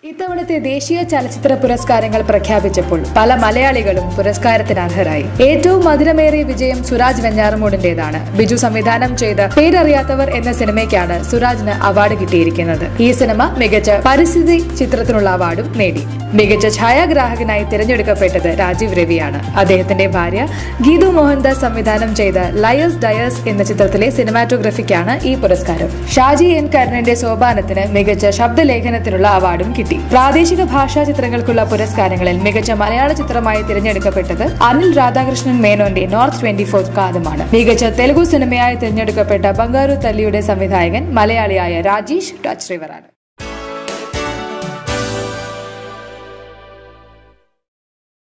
ഇത്തവണത്തെ ദേശീയ ചലച്ചിത്ര പുരസ്കാരങ്ങൾ പ്രഖ്യാപിച്ചപ്പോൾ പല മലയാളികളും പുരസ്കാരത്തിന് അർഹരായി ഏറ്റവും മധുരമേറിയ വിജയം സുരാജ് വെഞ്ഞാറമൂടിന്റേതാണ് ബിജു സംവിധാനം ചെയ്ത പേരറിയാത്തവർ എന്ന സിനിമയ്ക്കാണ് സുരാജിന് അവാർഡ് കിട്ടിയിരിക്കുന്നത് ഈ സിനിമ മികച്ച പരിസ്ഥിതി ചിത്രത്തിനുള്ള അവാർഡും നേടി മികച്ച ഛായാഗ്രാഹകനായി തിരഞ്ഞെടുക്കപ്പെട്ടത് രാജീവ് രവിയാണ് അദ്ദേഹത്തിന്റെ ഭാര്യ ഗീതു മോഹൻദാസ് സംവിധാനം ചെയ്ത ലയേഴ്സ് ഡയേഴ്സ് എന്ന ചിത്രത്തിലെ സിനിമാറ്റോഗ്രഫിക്കാണ് ഈ പുരസ്കാരം ഷാജി എൻ കരുണന്റെ സോപാനത്തിന് മികച്ച ശബ്ദലേഖനത്തിനുള്ള അവാർഡും കിട്ടി പ്രാദേശിക ഭാഷാ ചിത്രങ്ങൾക്കുള്ള പുരസ്കാരങ്ങളിൽ മികച്ച മലയാള ചിത്രമായി തിരഞ്ഞെടുക്കപ്പെട്ടത് അനിൽ രാധാകൃഷ്ണൻ മേനോന്റെ നോർത്ത് ട്വന്റി ഫോർ കാതമാണ് മികച്ച തെലുഗു സിനിമയായി തിരഞ്ഞെടുക്കപ്പെട്ട ബംഗാരു തല്ലിയുടെ സംവിധായകൻ മലയാളിയായ രാജേഷ് ടച്ച് റിവറാണ്